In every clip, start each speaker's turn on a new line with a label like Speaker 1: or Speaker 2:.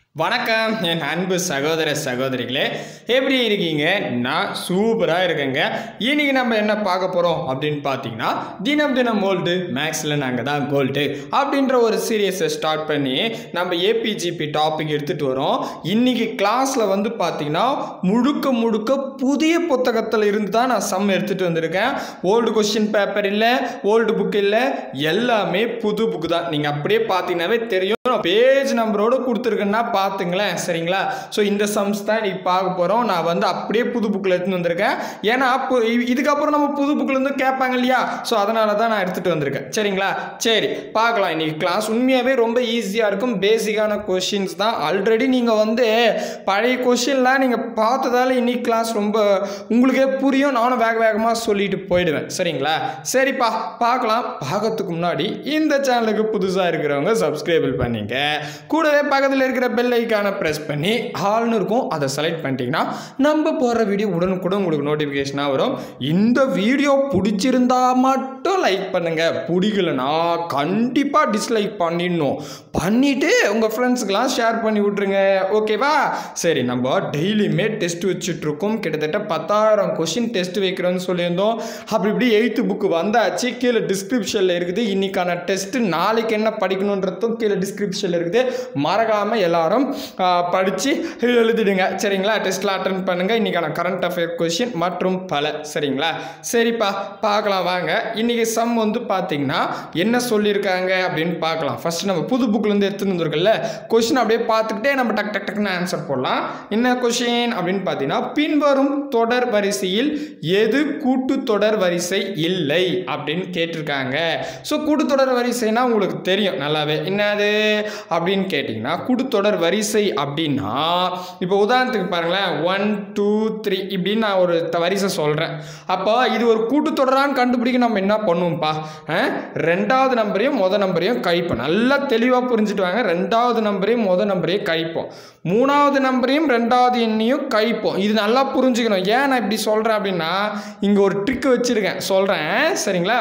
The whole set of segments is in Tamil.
Speaker 1: வணக்கம் என் அன்பு சகோதர சகோதரிகளே எப்படி இருக்கீங்க நான் சூப்பராக இருக்கேங்க இன்னைக்கு நம்ம என்ன பார்க்க போகிறோம் அப்படின்னு பார்த்தீங்கன்னா தினம் தினம் ஓல்டு மேக்ஸில் நாங்கள் தான் கோல்டு அப்படின்ற ஒரு சீரியஸை ஸ்டார்ட் பண்ணி நம்ம ஏபிஜிபி டாபிக் எடுத்துகிட்டு வரோம் இன்னைக்கு கிளாஸில் வந்து பார்த்தீங்கன்னா முழுக்க முழுக்க புதிய புத்தகத்தில் இருந்து தான் நான் சம் எடுத்துகிட்டு வந்திருக்கேன் ஓல்டு கொஸ்டின் பேப்பர் இல்லை ஓல்டு புக் இல்லை எல்லாமே புது புக்கு தான் நீங்கள் அப்படியே பார்த்தீங்கன்னாவே தெரியும் பேஜ் நம்பரோடு கொடுத்துருக்கேன்னா பார்த்துங்களேன் சரிங்களா ஸோ இந்த சம்ஸ் தான் இன்னைக்கு பார்க்க போகிறோம் நான் வந்து அப்படியே புது புக்கில் எடுத்துன்னு வந்திருக்கேன் ஏன்னா அப்போ இ- இதுக்கப்புறம் நம்ம புது புக்கில் இருந்து கேட்பாங்க இல்லையா ஸோ அதனால தான் நான் எடுத்துகிட்டு வந்திருக்கேன் சரிங்களா சரி பார்க்கலாம் இன்னைக்கு கிளாஸ் உண்மையாகவே ரொம்ப ஈஸியாக இருக்கும் பேசிக்கான கொஷின்ஸ் தான் ஆல்ரெடி நீங்கள் வந்து பழைய கொஷின்லாம் நீங்கள் பார்த்ததால இன்னைக்கு கிளாஸ் ரொம்ப உங்களுக்கே புரியும் நானும் வேக வேகமாக சொல்லிட்டு போயிடுவேன் சரிங்களா சரிப்பா பார்க்கலாம் பார்க்கறதுக்கு முன்னாடி இந்த சேனலுக்கு புதுசாக இருக்கிறவங்க சப்ஸ்கிரைபிள் பண்ணிங்க கூடவே பக்கத்தில் இருக்கிற பெல் ஐக்கானை ப்ரெஸ் பண்ணி ஆல்னு இருக்கும் அதை செலக்ட் பண்ணிட்டீங்கன்னா நம்ம போடுற வீடியோ உடனுக்குடன் உங்களுக்கு நோட்டிஃபிகேஷனாக வரும் இந்த வீடியோ பிடிச்சிருந்தா மட்டும் லைக் பண்ணுங்க பிடிக்கலனா கண்டிப்பாக டிஸ்லைக் பண்ணிடணும் பண்ணிட்டு உங்கள் ஃப்ரெண்ட்ஸுக்கெல்லாம் ஷேர் பண்ணி விட்ருங்க ஓகேவா சரி நம்ம டெய்லியுமே டெஸ்ட் வச்சுட்ருக்கோம் கிட்டத்தட்ட பத்தாயிரம் கொஷின் டெஸ்ட் வைக்கிறோன்னு சொல்லியிருந்தோம் அப்படி இப்படி எயித்து புக்கு வந்தாச்சு கீழே டிஸ்கிரிப்ஷனில் இருக்குது இன்னைக்கான டெஸ்ட்டு நாளைக்கு என்ன படிக்கணுன்றதும் கீழே டிஸ்கிரிப்ஷனில் இருக்குது மறக்காமல் எல்லாரும் படித்து எழுதிடுங்க சரிங்களா டெஸ்ட்டில் அட்டன் பண்ணுங்கள் இன்றைக்கான கரண்ட் அஃபேர் கொஷின் மற்றும் பல சரிங்களா சரிப்பா பார்க்கலாம் வாங்க இன்றைக்கி சம் வந்து பார்த்தீங்கன்னா என்ன சொல்லியிருக்காங்க அப்படின்னு பார்க்கலாம் ஃபர்ஸ்ட் நம்ம புது புக்லேருந்து எடுத்துன்னு வந்திருக்கோம்ல கொஷின் அப்படியே பார்த்துக்கிட்டே நம்ம டக் டக் டக்குன்னு ஆன்சர் போடலாம் என்ன கொஷின் அப்படின்னு பார்த்தீங்கன்னா பின்வரும் தொடர் வரிசையில் எது கூட்டு தொடர் வரிசை இல்லை அப்படின்னு கேட்டிருக்காங்க ஸோ கூட்டுத்தொடர் வரிசைனா உங்களுக்கு தெரியும் நல்லாவே என்னது அப்படின்னு கேட்டிங்கன்னா கூட்டுத்தொடர் வரிசை அப்படின்னா இப்போ உதாரணத்துக்கு பாருங்களேன் ஒன் டூ த்ரீ இப்படின்னு நான் ஒரு த- வரிசை சொல்கிறேன் அப்போ இது ஒரு கூட்டுத்தொடரான்னு கண்டுபிடிக்க நம்ம என்ன பண்ணுவோம்ப்பா ஆ? ரெண்டாவது நம்பரையும் முத நம்பரையும் கழிப்போம் நல்லா தெளிவாக புரிஞ்சுட்டு வாங்க ரெண்டாவது நம்பரையும் முத நம்பரையும் கழிப்போம் மூணாவது நம்பரையும் ரெண்டாவது எண்ணையும் கழிப்போம் இது நல்லா புரிஞ்சுக்கணும் ஏன் நான் இப்படி சொல்கிறேன் அப்படின்னா இங்கே ஒரு ட்ரிக் வச்சுருக்கேன் சொல்கிறேன் சரிங்களா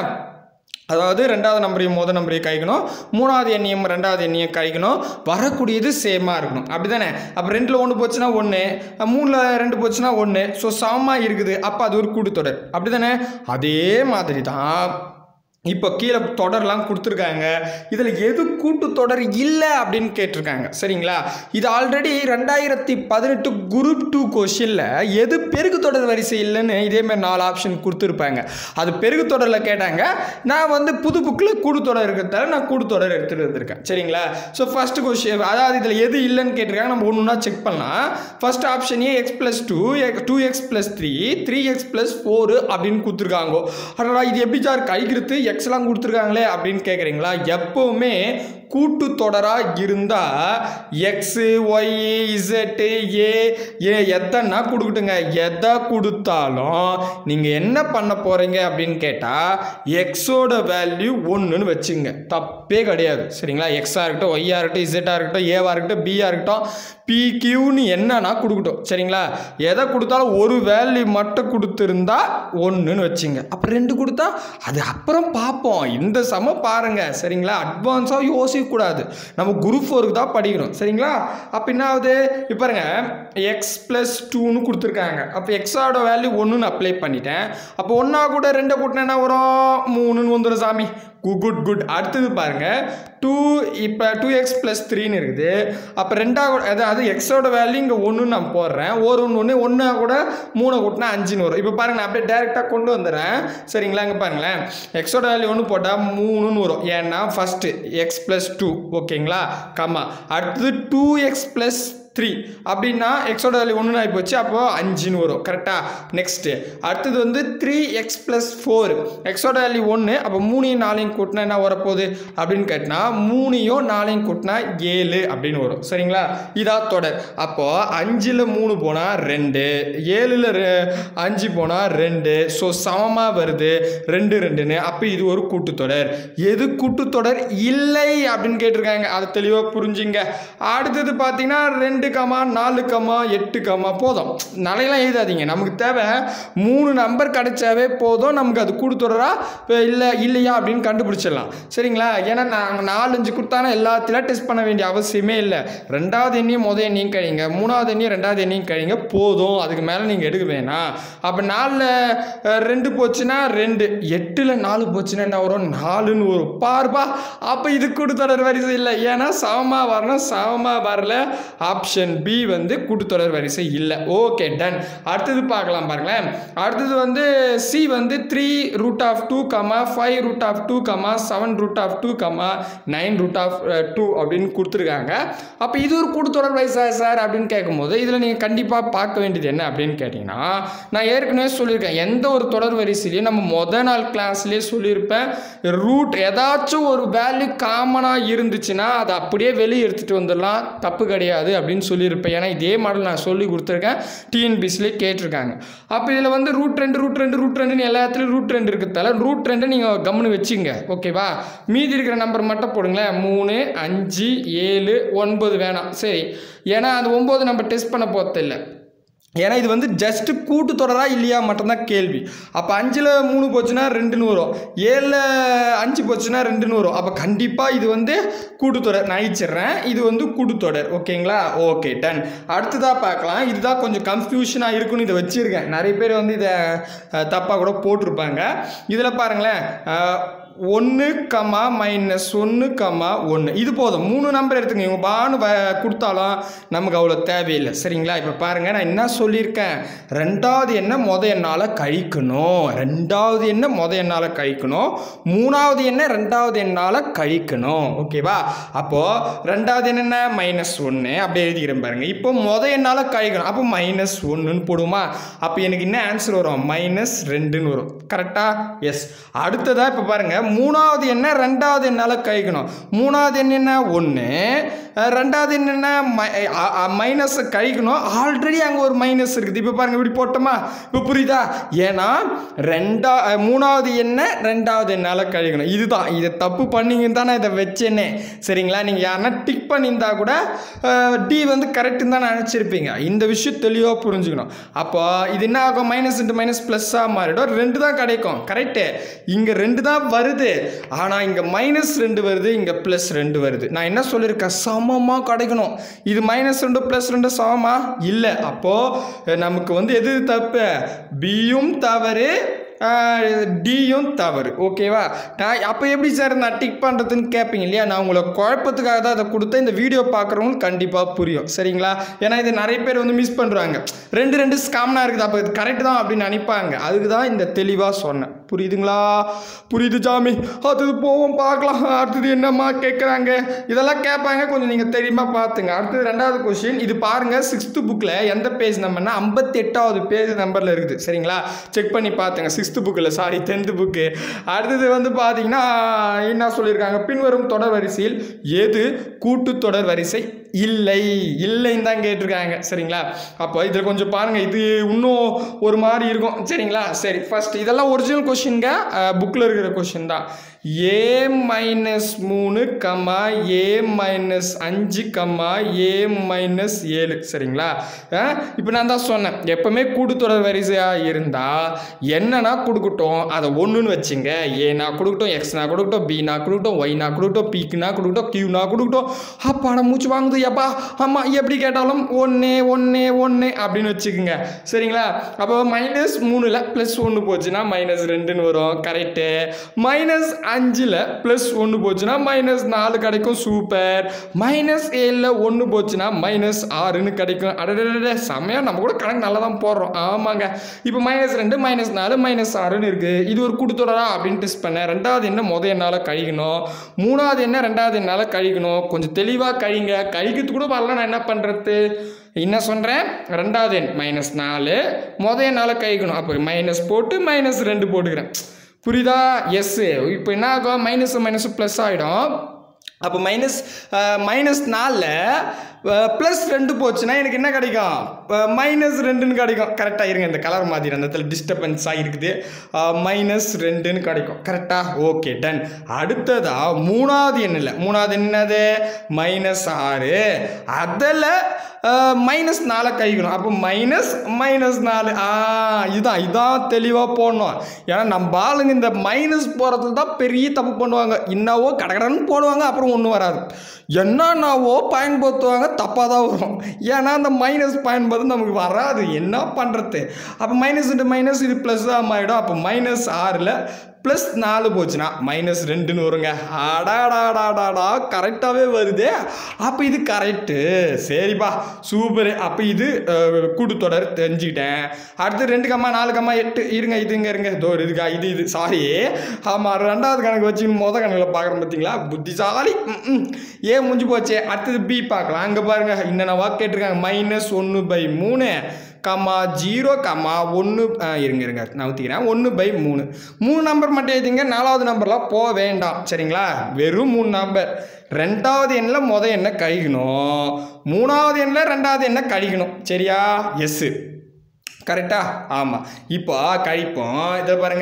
Speaker 1: அதாவது ரெண்டாவது நம்பரையும் முதல் நம்பரையும் கழிக்கணும் மூணாவது எண்ணையும் ரெண்டாவது எண்ணையும் கழிக்கணும் வரக்கூடியது சேமாக இருக்கணும் அப்படி தானே அப்போ ரெண்டில் ஒன்று போச்சுன்னா ஒன்று மூணில் ரெண்டு போச்சுன்னா ஒன்று ஸோ சமமாக இருக்குது அப்போ அது ஒரு கூட்டுத்தொடர் அப்படி தானே அதே மாதிரி தான் இப்போ கீழே தொடர்லாம் கொடுத்துருக்காங்க இதில் எது கூட்டுத்தொடர் இல்லை அப்படின்னு கேட்டிருக்காங்க சரிங்களா இது ஆல்ரெடி ரெண்டாயிரத்தி பதினெட்டு குரூப் டூ கொஷினில் எது பெருக்கு தொடர் வரிசை இல்லைன்னு இதேமாதிரி நாலு ஆப்ஷன் கொடுத்துருப்பாங்க அது பெருக்கு தொடரில் கேட்டாங்க நான் வந்து புது புக்கில் கூட்டுத்தொடர் இருக்கிறதால நான் கூட்டுத்தொடர் எடுத்துகிட்டு வந்திருக்கேன் சரிங்களா ஸோ ஃபஸ்ட்டு கொஷின் அதாவது இதில் எது இல்லைன்னு கேட்டிருக்காங்க நம்ம ஒன்று ஒன்றா செக் பண்ணலாம் first option A x plus two two x plus three three x plus four அப்படின்னு கொடுத்துருக்காங்க அடடா இது எப்படி சார் கழிக்கிறது எக்ஸ்லாம் கொடுத்துருக்காங்களே அப்படின்னு கேட்குறீங்களா எப்போவுமே கூட்டு தொடராக இருந்தால் x y z A A எத்தனா கொடுக்கட்டுங்க எதை கொடுத்தாலும் நீங்கள் என்ன பண்ண போகிறீங்க அப்படின்னு கேட்டால் எக்ஸோட வேல்யூ ஒன்றுன்னு வச்சுங்க தப்பே கிடையாது சரிங்களா எக்ஸாக இருக்கட்டும் ஒய்யாக இருக்கட்டும் இசட்டாக இருக்கட்டும் ஏவாக இருக்கட்டும் பியாக இருக்கட்டும் பிக்யூன்னு என்னன்னா கொடுக்கட்டும் சரிங்களா எதை கொடுத்தாலும் ஒரு வேல்யூ மட்டும் கொடுத்துருந்தா ஒன்றுன்னு வச்சுங்க அப்புறம் ரெண்டு கொடுத்தா அது அப்புறம் பார்ப்போம் இந்த சம பாருங்க சரிங்களா அட்வான்ஸாக யோசிக்கக்கூடாது நம்ம குரூப் ஃபோருக்கு தான் படிக்கணும் சரிங்களா அப்போ என்ன ஆகுது இப்போ பாருங்க எக்ஸ் ப்ளஸ் டூன்னு கொடுத்துருக்காங்க அப்போ எக்ஸோட வேல்யூ ஒன்றுன்னு அப்ளை பண்ணிட்டேன் அப்போ ஒன்றா கூட ரெண்டை கூட்டினா என்ன வரும் மூணுன்னு வந்துடும் சாமி குட் குட் அடுத்தது பாருங்க டூ இப்போ டூ எக்ஸ் ப்ளஸ் த்ரீன்னு இருக்குது அப்போ ரெண்டாவது அதாவது எக்ஸோட வேல்யூ இங்கே ஒன்று நான் போடுறேன் ஒரு ஒன்று ஒன்று ஒன்றா கூட மூணை கூட்டினா அஞ்சுன்னு வரும் இப்போ பாருங்க நான் அப்படியே டேரெக்டாக கொண்டு வந்துடுறேன் சரிங்களா இங்கே பாருங்களேன் எக்ஸோட வேல்யூ ஒன்று போட்டால் மூணுன்னு வரும் ஏன்னா ஃபஸ்ட்டு எக்ஸ் ப்ளஸ் டூ ஓகேங்களா கம்மா அடுத்தது டூ எக்ஸ் ப்ளஸ் த்ரீ அப்படின்னா எக்ஸோட வேல்யூ ஒன்று ஆகி போச்சு அப்போ அஞ்சுன்னு வரும் கரெக்டாக நெக்ஸ்ட்டு அடுத்தது வந்து த்ரீ எக்ஸ் ப்ளஸ் ஃபோர் எக்ஸோட வேல்யூ ஒன்று அப்போ மூணையும் நாலையும் கூட்டினா என்ன வரப்போகுது அப்படின்னு கேட்டினா மூணையும் நாலையும் கூட்டினா ஏழு அப்படின்னு வரும் சரிங்களா இதா தொடர் அப்போது அஞ்சில் மூணு போனால் ரெண்டு ஏழில் அஞ்சு போனால் ரெண்டு ஸோ சமமாக வருது ரெண்டு ரெண்டுன்னு அப்போ இது ஒரு கூட்டுத்தொடர் எது கூட்டுத்தொடர் இல்லை அப்படின்னு கேட்டிருக்காங்க அதை தெளிவாக புரிஞ்சுங்க அடுத்தது பார்த்தீங்கன்னா ரெண்டு ரெண்டு கமா நாலு கமா எட்டு கமா போதும் நிறையலாம் எழுதாதீங்க நமக்கு தேவை மூணு நம்பர் கிடைச்சாவே போதும் நமக்கு அது கொடுத்துட்றா இல்லை இல்லையா அப்படின்னு கண்டுபிடிச்சிடலாம் சரிங்களா ஏன்னா நாங்கள் நாலஞ்சு கொடுத்தானா எல்லாத்திலும் டெஸ்ட் பண்ண வேண்டிய அவசியமே இல்லை ரெண்டாவது எண்ணையும் முதல் எண்ணையும் கழிங்க மூணாவது எண்ணையும் ரெண்டாவது எண்ணையும் கழிங்க போதும் அதுக்கு மேலே நீங்கள் எடுக்க வேணாம் அப்போ நாலில் ரெண்டு போச்சுன்னா ரெண்டு எட்டில் நாலு போச்சுன்னா என்ன வரும் நாலுன்னு வரும் பார்ப்பா அப்போ இது கூட்டுத்தொடர் வரிசை இல்லை ஏன்னா சமமாக வரணும் சமமாக வரல ஆப்ஷன் பி வந்து கூட்டுத்தொடர் வரிசை இல்லை ஓகே டன் அடுத்தது பார்க்கலாம் பாருங்களேன் அடுத்தது வந்து சி வந்து three root of two comma five root of two comma seven root of two comma nine root of two அப்படின்னு கொடுத்துருக்காங்க அப்போ இது ஒரு கூட்டுத்தொடர் வரிசை சார் அப்படின்னு கேட்கும்போது இதில் நீங்கள் கண்டிப்பாக பார்க்க வேண்டியது என்ன அப்படின்னு கேட்டிங்கன்னா நான் ஏற்கனவே சொல்லியிருக்கேன் எந்த ஒரு தொடர் வரிசையிலையும் நம்ம முத நாள் கிளாஸ்லேயே சொல்லியிருப்பேன் ரூட் ஏதாச்சும் ஒரு வேல்யூ காமனாக இருந்துச்சுன்னா அதை அப்படியே வெளியே எடுத்துகிட்டு வந்துடலாம் தப்பு கிடையாது அப்படின்னு சொல்லியிருப்பேன் ஏன்னா இதே மாடல் நான் சொல்லி கொடுத்துருக்கேன் டிஎன்பிசிலே கேட்டிருக்காங்க அப்போ இதில் வந்து ரூட் ரெண்டு ரூட் ரெண்டு ரூட் ரெண்டுன்னு எல்லா இடத்துலையும் ரூட் ரெண்டு இருக்கிறதால ரூட் ரெண்டு நீங்கள் கம்முன்னு வச்சுங்க ஓகேவா மீதி இருக்கிற நம்பர் மட்டும் போடுங்களேன் மூணு அஞ்சு ஏழு ஒன்பது வேணாம் சரி ஏன்னா அது ஒம்பது நம்ம டெஸ்ட் பண்ண போகிறது இல்லை ஏன்னா இது வந்து ஜஸ்ட்டு கூட்டு தொடரா இல்லையா மட்டும்தான் கேள்வி அப்போ அஞ்சில் மூணு போச்சுன்னா ரெண்டுன்னு வரும் ஏழில் அஞ்சு போச்சுன்னா ரெண்டுன்னு வரும் அப்போ கண்டிப்பாக இது வந்து கூட்டுத்தொடர் நான் அழிச்சிடுறேன் இது வந்து கூட்டுத்தொடர் ஓகேங்களா ஓகே டன் அடுத்ததாக பார்க்கலாம் இதுதான் கொஞ்சம் கன்ஃபியூஷனாக இருக்குன்னு இதை வச்சுருக்கேன் நிறைய பேர் வந்து இதை தப்பாக கூட போட்டிருப்பாங்க இதில் பாருங்களேன் ஒன்று கமா மைனஸ் ஒன்று கமா ஒன்று இது போதும் மூணு நம்பர் எடுத்துங்க இவங்க பானு வ கொடுத்தாலும் நமக்கு அவ்வளோ தேவையில்லை சரிங்களா இப்போ பாருங்கள் நான் என்ன சொல்லியிருக்கேன் ரெண்டாவது எண்ணை மொத எண்ணால் கழிக்கணும் ரெண்டாவது எண்ணை மொத எண்ணால் கழிக்கணும் மூணாவது எண்ணை ரெண்டாவது எண்ணால் கழிக்கணும் ஓகேவா அப்போது ரெண்டாவது என்ன மைனஸ் ஒன்று அப்படியே எழுதிக்கிறேன் பாருங்கள் இப்போ மொத எண்ணால் கழிக்கணும் அப்போ மைனஸ் ஒன்றுன்னு போடுமா அப்போ எனக்கு என்ன ஆன்சர் வரும் மைனஸ் ரெண்டுன்னு வரும் கரெக்டாக எஸ் அடுத்ததாக இப்போ பாருங்கள் மூணாவது என்ன ரெண்டாவது என்னால் கழிக்கணும் மூணாவது எண் என்ன ஒன்று ரெண்டாவது எண் என்ன மைனஸை கழிக்கணும் ஆல்ரெடி அங்கே ஒரு மைனஸ் இருக்குது இப்போ பாருங்கள் இப்படி போட்டோமா இப்போ புரியுதா ஏன்னா ரெண்டா அஹ், மூணாவது என்ன ரெண்டாவது என்னால் கழிக்கணும் இதுதான் இதை தப்பு பண்ணீங்கன்னு தான் நான் இதை வச்சேனே சரிங்களா நீங்கள் யாருன்னா டிக் பண்ணியிருந்தா கூட டி வந்து கரெக்டுன்னு தான் நினச்சிருப்பீங்க இந்த விஷயம் தெளிவாக புரிஞ்சுக்கணும் அப்போ இது என்ன ஆகும் மைனஸ் இன்ட்டு மைனஸ் ப்ளஸ்ஸாக மாறிடும் ரெண்டு தான் கிடைக்கும் கரெக்டு இங்கே ரெண்டு தான் வருது ஆனால் இங்கே மைனஸ் ரெண்டு வருது இங்கே ப்ளஸ் ரெண்டு வருது நான் என்ன சொல்லியிருக்கேன் சமமாக கிடைக்கணும் இது மைனஸ் ரெண்டு ப்ளஸ் ரெண்டு சமமா இல்லை அப்போது நமக்கு வந்து எது தப்பு பியும் தவறு டியும் தவறு ஓகேவா நான் அப்போ எப்படி சார் நான் டிக் பண்ணுறதுன்னு கேட்பீங்க இல்லையா நான் உங்களை குழப்பத்துக்காக தான் அதை கொடுத்தேன் இந்த வீடியோ பார்க்குறவங்களுக்கு கண்டிப்பாக புரியும் சரிங்களா ஏன்னா இது நிறைய பேர் வந்து மிஸ் பண்ணுறாங்க ரெண்டு ரெண்டு காமனாக இருக்குது அப்போ இது கரெக்ட் தான் அப்படின்னு நினைப்பாங்க அதுக்கு தான் இந்த தெளிவாக சொன்னேன் புரியுதுங்களா புரியுது ஜாமி அடுத்தது போவோம் பார்க்கலாம் அடுத்தது என்னம்மா கேட்குறாங்க இதெல்லாம் கேட்பாங்க கொஞ்சம் நீங்கள் தெரியுமா பார்த்துங்க அடுத்தது ரெண்டாவது கொஸ்டின் இது பாருங்கள் சிக்ஸ்த்து புக்கில் எந்த பேஜ் நம்பர்னா ஐம்பத்தி எட்டாவது பேஜ் நம்பரில் இருக்குது சரிங்களா செக் பண்ணி பார்த்துங்க சிக்ஸ்த்து புக்கில் சாரி டென்த்து புக்கு அடுத்தது வந்து பார்த்தீங்கன்னா என்ன சொல்லியிருக்காங்க பின்வரும் தொடர் வரிசையில் எது கூட்டு தொடர் வரிசை இல்லை இல்லைன்னு தான் கேட்டிருக்காங்க சரிங்களா அப்போ இதில் கொஞ்சம் பாருங்கள் இது இன்னும் ஒரு மாதிரி இருக்கும் சரிங்களா சரி ஃபர்ஸ்ட் இதெல்லாம் ஒரிஜினல் கொஷின்ங்க புக்கில் இருக்கிற கொஷின் தான் ஏ மைனஸ் மூணு கம்மா ஏ மைனஸ் அஞ்சு கம்மா ஏ மைனஸ் ஏழு சரிங்களா இப்போ நான் தான் சொன்னேன் எப்பவுமே கூட்டுத்தொடர் வரிசையாக இருந்தால் என்னன்னா கொடுக்கட்டும் அதை ஒன்றுன்னு வச்சுங்க ஏனா கொடுக்கட்டும் எக்ஸ்னா கொடுக்கட்டும் பினா கொடுக்கட்டும் ஒய்னா கொடுக்கட்டும் பீக்குனா கொடுக்கட்டும் கியூனா கொடுக்கட்டும் அப்பாடா மூச்சு வாங்குது எப்பா ஆமாம் எப்படி கேட்டாலும் ஒன்று ஒன்று ஒன்று அப்படின்னு வச்சுக்கோங்க சரிங்களா அப்போ மைனஸ் மூணில் ப்ளஸ் ஒன்று போச்சுன்னா மைனஸ் ரெண்டுன்னு வரும் கரெக்டு மைனஸ் அஞ்சில் ப்ளஸ் ஒன்று போச்சுன்னா மைனஸ் நாலு கிடைக்கும் சூப்பர் மைனஸ் ஏழில் ஒன்று போச்சுன்னா மைனஸ் ஆறுன்னு கிடைக்கும் அடடட செம்மையாக நம்ம கூட கணக்கு நல்லா தான் போடுறோம் ஆமாங்க இப்போ மைனஸ் ரெண்டு மைனஸ் நாலு மைனஸ் ஆறுன்னு இருக்குது இது ஒரு கூட்டுத்தொடரா அப்படின்னு டெஸ்ட் பண்ணேன் ரெண்டாவது என்ன முதல் என்னால் கழிக்கணும் மூணாவது என்ன ரெண்டாவது என்னால் கழிக்கணும் கொஞ்சம் தெளிவாக கழிங்க கழிக்கிறது கூட வரல நான் என்ன பண்ணுறது என்ன சொல்கிறேன் ரெண்டாவது எண் மைனஸ் நாலு முத என்னால் கழிக்கணும் அப்போ மைனஸ் போட்டு மைனஸ் ரெண்டு போட்டுக்கிறேன் புரியுதா எஸ்ஸு இப்போ என்ன ஆகும் மைனஸ் மைனஸ் ப்ளஸ் ஆகிடும் அப்போ மைனஸ் மைனஸ் நாலில் ப்ளஸ் ரெண்டு போச்சுன்னா எனக்கு என்ன கிடைக்கும் மைனஸ் ரெண்டுன்னு கிடைக்கும் கரெக்டாக இருங்க இந்த கலர் மாதிரி அந்த இடத்துல டிஸ்டர்பன்ஸாக இருக்குது மைனஸ் ரெண்டுன்னு கிடைக்கும் கரெக்டாக ஓகே டன் அடுத்ததாக மூணாவது எண்ணில் மூணாவது என்னது மைனஸ் ஆறு அதில் மைனஸ் நாலை கழிக்கணும் அப்போ மைனஸ் மைனஸ் நாலு ஆ இதான் இதான் தெளிவாக போடணும் ஏன்னா நம்ம ஆளுங்க இந்த மைனஸ் போகிறதுல தான் பெரிய தப்பு பண்ணுவாங்க என்னவோ கடகடன்னு போடுவாங்க அப்புறம் ஒன்றும் வராது என்னன்னாவோ பயன்படுத்துவாங்க தப்பாக தான் வரும் ஏன்னா அந்த மைனஸ் பயன்படுத்த நமக்கு வராது என்ன பண்ணுறது அப்போ மைனஸ் இன்ட்டு மைனஸ் இது ப்ளஸ் தான் ஆகிடும் அப்போ மைனஸ் ஆறில் ப்ளஸ் நாலு போச்சுன்னா மைனஸ் ரெண்டுன்னு வருங்க அடாடாடாடாடா கரெக்டாகவே வருதே அப்போ இது கரெக்டு சரிப்பா சூப்பரு அப்போ இது அஹ், கூட்டுத்தொடர் தெரிஞ்சுக்கிட்டேன் அடுத்து ரெண்டு கம்மா நாலு கம்மா எட்டு இருங்க இது இங்கே இருங்க இதோ இதுக்கா இது இது சாரி ஆமாம் ரெண்டாவது கணக்கு வச்சு மொத கணக்கில் பார்க்குறோம் பார்த்தீங்களா புத்திசாலி ம், ம். ஏன் முடிஞ்சு போச்சு அடுத்தது பி பார்க்கலாம் அங்கே பாருங்க என்னென்னவா கேட்டிருக்காங்க மைனஸ் ஒன்று பை மூணு கம்மா ஜீரோ கம்மா ஒன்று இருங்க இருங்க நான் ஊற்றிக்கிறேன் ஒன்று பை மூணு மூணு நம்பர் மட்டும் எழுதிங்க நாலாவது நம்பர்லாம் போக வேண்டாம் சரிங்களா வெறும் மூணு நம்பர் ரெண்டாவது எண்ணில் முத எண்ணை கழிக்கணும் மூணாவது எண்ணில் ரெண்டாவது எண்ணை கழிக்கணும் சரியா எஸ்ஸு கரெக்டா ஆமாம் இப்போ கழிப்போம் இதை பாருங்க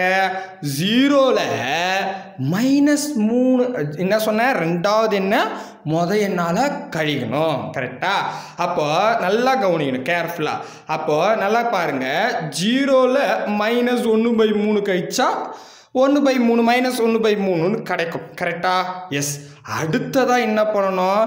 Speaker 1: ஜீரோவில் மைனஸ் மூணு என்ன சொன்னேன் ரெண்டாவது என்ன முத என்னால் கழிக்கணும் கரெக்டா அப்போ நல்லா கவனிக்கணும் கேர்ஃபுல்லாக அப்போ நல்லா பாருங்க ஜீரோவில் மைனஸ் ஒன்று பை மூணு கழிச்சா ஒன்று பை மூணு மைனஸ் ஒன்று பை மூணுன்னு கிடைக்கும் கரெக்டா எஸ் அடுத்ததாக என்ன பண்ணணும்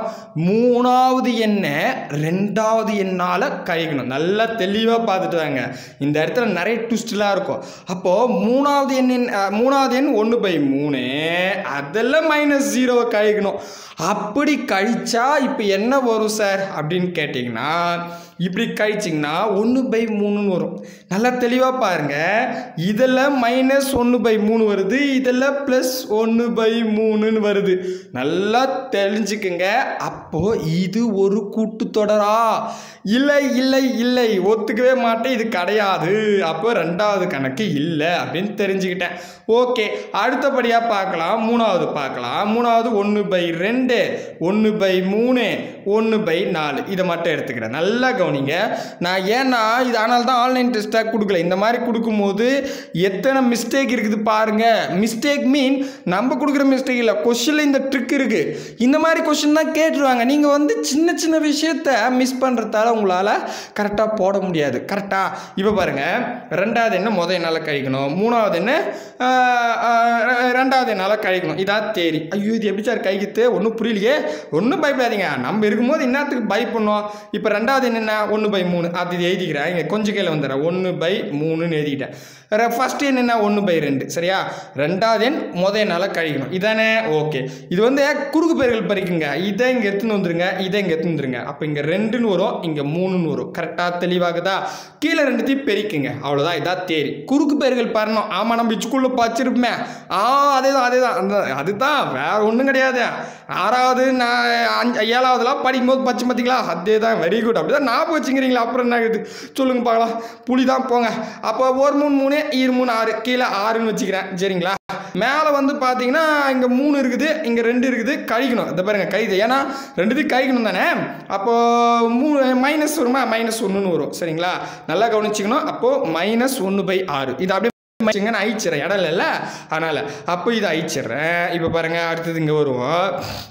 Speaker 1: மூணாவது எண்ணை ரெண்டாவது எண்ணால் கழிக்கணும் நல்லா தெளிவாக பார்த்துட்டு வாங்க இந்த இடத்துல நிறைய ட்விஸ்ட்லாம் இருக்கும் அப்போது மூணாவது எண்ணின் அஹ், மூணாவது எண் ஒன்று பை மூணு அதெல்லாம் மைனஸ் ஜீரோவை கழிக்கணும் அப்படி கழிச்சா இப்போ என்ன வரும் சார் அப்படின்னு கேட்டிங்கன்னா இப்படி கழிச்சிங்கன்னா ஒன்று பை மூணுன்னு வரும் நல்லா தெளிவாக பாருங்க இதில் மைனஸ் ஒன்று பை மூணு வருது இதில் ப்ளஸ் ஒன்று பை மூணுன்னு வருது நல்லா தெரிஞ்சுக்குங்க அப்போது இது ஒரு கூட்டுத்தொடரா இல்லை இல்லை இல்லை ஒத்துக்கவே மாட்டேன் இது கிடையாது அப்போ ரெண்டாவது கணக்கு இல்லை அப்படின்னு தெரிஞ்சுக்கிட்டேன் ஓகே அடுத்தபடியாக பார்க்கலாம் மூணாவது பார்க்கலாம் மூணாவது ஒன்று பை ரெண்டு ஒன்று பை மூணு ஒன்று பை நாலு இதை மட்டும் எடுத்துக்கிறேன் நல்லா கவனிங்க நான் ஏன்னா இது ஆனால் தான் ஆன்லைன் டெஸ்ட்டாக கொடுக்கல இந்த மாதிரி கொடுக்கும்போது எத்தனை மிஸ்டேக் இருக்குது பாருங்க மிஸ்டேக் மீன் நம்ம கொடுக்குற மிஸ்டேக் இல்லை கொஷினில் இந்த ட்ரிக் இருக்குது இந்த மாதிரி கொஷின் தான் கேட்டுருவாங்க நீங்கள் வந்து சின்ன சின்ன விஷயத்த மிஸ் பண்ணுறதால உங்களால் கரெக்டாக போட முடியாது கரெக்டாக இப்போ பாருங்கள் ரெண்டாவது என்ன முத என்னால் கழிக்கணும் மூணாவது என்ன ஆஹ், ஆஹ், ரெண்டாவது என்னால் கழிக்கணும் இதான் தேரி ஐயோ இது எப்படி சார் கைக்குத்து ஒன்றும் புரியலையே ஒன்றும் பயப்படாதீங்க நம்ம இருக்கும்போது என்னத்துக்கு பயப்படணும் இப்போ ரெண்டாவது என்னென்ன ஒன்று பை மூணு அது இது எழுதிக்கிறேன் இங்கே கொஞ்சம் கீழே வந்துடுறேன் ஒன்று பை மூணுன்னு எழுதிக்கிட்டேன் ஃபஸ்ட்டு என்னென்ன ஒன்று பை ரெண்டு சரியா ரெண்டாவது எண் முத என்னால் கழிக்கணும் இதானே ஓகே இது வந்து குறுக்கு பெயர்கள் பறிக்குங்க இதை இங்கே எடுத்துன்னு வந்துருங்க இதை இங்கே எடுத்துன்னு வந்துருங்க அப்போ இங்கே ரெண்டுன்னு வரும் இங்கே மூணுன்னு வரும் கரெக்டாக தெளிவாகுதா கீழே ரெண்டுத்தையும் பெருக்குங்க அவ்வளோதான் இதான் தேரி குறுக்கு பெயர்கள் பரணும் ஆமாம் நம்ம ஸ்கூலில் படிச்சிருப்போமே ஆ அதே தான் அதே தான் அந்த அதுதான் வேற ஒன்றும் கிடையாது ஆறாவது நான் அஞ்சு ஏழாவதுலாம் படிக்கும்போது பச்சை பார்த்தீங்களா அதே தான் வெரி குட் அப்படி தான் ஞாபகம் வச்சுக்கிறீங்களா அப்புறம் என்ன ஆகுது சொல்லுங்க பார்க்கலாம் புலி தான் போங்க அப்போ ஒரு மூணு மூணு ஈர் மூணு ஆறு கீழே ஆறுன்னு வச்சுக்கிறேன் சரிங்களா மேலே வந்து பார்த்தீங்கன்னா இங்கே மூணு இருக்குது இங்கே ரெண்டு இருக்குது கழிக்கணும் இதை பாருங்க கழிது ஏன்னா ரெண்டுத்தையும் கழிக்கணும் தானே அப்போது மூணு மைனஸ் வருமா மைனஸ் ஒன்றுன்னு வரும் சரிங்களா நல்லா கவனிச்சிக்கணும் அப்போது மைனஸ் ஒன்று பை ஆறு இது அப்படியே வச்சுங்க நான் அழிச்சிடுறேன் இடம் இல்லைல்ல அதனால் அப்போ இதை அழிச்சிடுறேன் இப்போ பாருங்கள் அடுத்தது இங்கே வருவோம்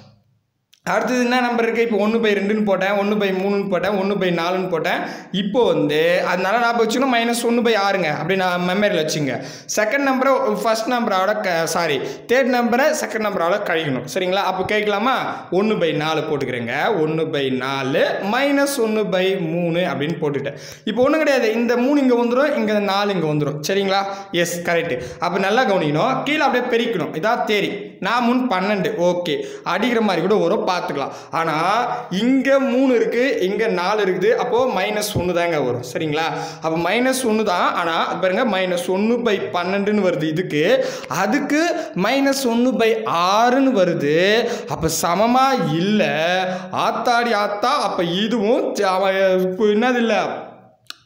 Speaker 1: அடுத்தது என்ன நம்பர் இருக்குது இப்போ ஒன்று பை ரெண்டுன்னு போட்டேன் ஒன்று பை மூணுன்னு போட்டேன் ஒன்று பை நாலுன்னு போட்டேன் இப்போ வந்து அதனால நான் வச்சுக்கணும் மைனஸ் ஒன்று பை ஆறுங்க அப்படி நான் மெமரியில் வச்சுங்க செகண்ட் நம்பரை ஃபர்ஸ்ட் நம்பரோட க சாரி தேர்ட் நம்பரை செகண்ட் நம்பரோட கழிக்கணும் சரிங்களா அப்போ கேட்கலாமா ஒன்று பை நாலு போட்டுக்கிறேங்க ஒன்று பை நாலு மைனஸ் ஒன்று பை மூணு அப்படின்னு போட்டுட்டேன் இப்போ ஒன்றும் கிடையாது இந்த மூணு இங்கே வந்துடும் இங்கே நாலு இங்கே வந்துடும் சரிங்களா எஸ் கரெக்டு அப்போ நல்லா கவனிக்கணும் கீழே அப்படியே பெருக்கணும் இதான் தேரி நான் முன் பன்னெண்டு ஓகே அடிக்கிற மாதிரி கூட வரும் பார்த்துக்கலாம் ஆனால் இங்கே மூணு இருக்குது இங்கே நாலு இருக்குது அப்போது மைனஸ் ஒன்று தாங்க வரும் சரிங்களா அப்போ மைனஸ் ஒன்று தான் ஆனால் பாருங்க மைனஸ் ஒன்று பை பன்னெண்டுன்னு வருது இதுக்கு அதுக்கு மைனஸ் ஒன்று பை ஆறுன்னு வருது அப்போ சமமாக இல்லை ஆத்தாடி ஆத்தா அப்போ இதுவும் ச- அவ- இப்போ என்னது இல்லை